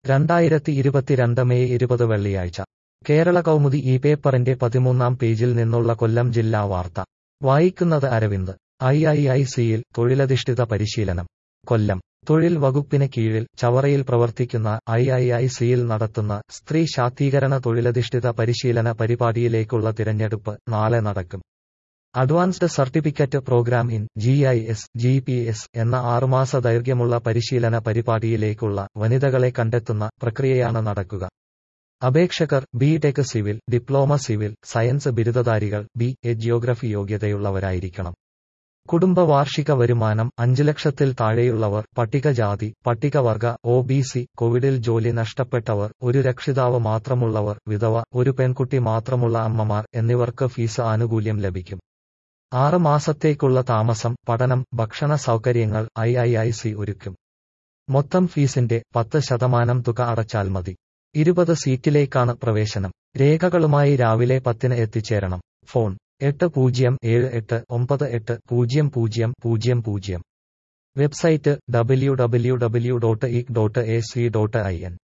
രണ്ടായിരത്തി ഇരുപത്തിരണ്ട് മെയ് ഇരുപത് വെള്ളിയാഴ്ച കേരള കൗമുദി ഈ പേപ്പറിന്റെ പതിമൂന്നാം പേജിൽ നിന്നുള്ള കൊല്ലം ജില്ലാ വാർത്ത വായിക്കുന്നത് അരവിന്ദ് ഐ ഐ ഐ സിയിൽ തൊഴിലധിഷ്ഠിത പരിശീലനം കൊല്ലം തൊഴിൽ വകുപ്പിന് കീഴിൽ ചവറയിൽ പ്രവർത്തിക്കുന്ന ഐ ഐ ഐ സിയിൽ നടത്തുന്ന സ്ത്രീ ശാക്തീകരണ തൊഴിലധിഷ്ഠിത പരിശീലന പരിപാടിയിലേക്കുള്ള തിരഞ്ഞെടുപ്പ് നാളെ നടക്കും advanced certificate programme in G I S G P S എന്ന ആറുമാസ ദൈർഘ്യമുള്ള പരിശീലന പരിപാടിയിലേക്കുള്ള വനിതകളെ കണ്ടെത്തുന്ന പ്രക്രിയയാണ് നടക്കുക അപേക്ഷകർ B tech civil diploma civil science ബിരുദധാരികൾ ബി എ ജിയോഗ്രഫി യോഗ്യതയുള്ളവരായിരിക്കണം കുടുംബ വാർഷിക വരുമാനം അഞ്ചു ലക്ഷത്തിൽ താഴെയുള്ളവർ പട്ടികജാതി പട്ടികവർഗ ഒ ബി സി കോവിഡിൽ ജോലി നഷ്ടപ്പെട്ടവർ ഒരു രക്ഷിതാവ് മാത്രമുള്ളവർ വിധവ ഒരു പെൺകുട്ടി മാത്രമുള്ള അമ്മമാർ എന്നിവർക്ക് ഫീസ് ആനുകൂല്യം ലഭിക്കും ആറ് മാസത്തേക്കുള്ള താമസം പഠനം ഭക്ഷണ സൗകര്യങ്ങൾ ഐ ഐ ഐ സി ഒരുക്കും മൊത്തം ഫീസിന്റെ പത്ത് ശതമാനം തുക അടച്ചാൽ മതി ഇരുപത് സീറ്റിലേക്കാണ് പ്രവേശനം രേഖകളുമായി രാവിലെ പത്തിന് എത്തിച്ചേരണം ഫോൺ എട്ട് പൂജ്യം ഏഴ് എട്ട് ഒമ്പത് എട്ട് പൂജ്യം പൂജ്യം പൂജ്യം പൂജ്യം website W W W dot ik dot A C dot I N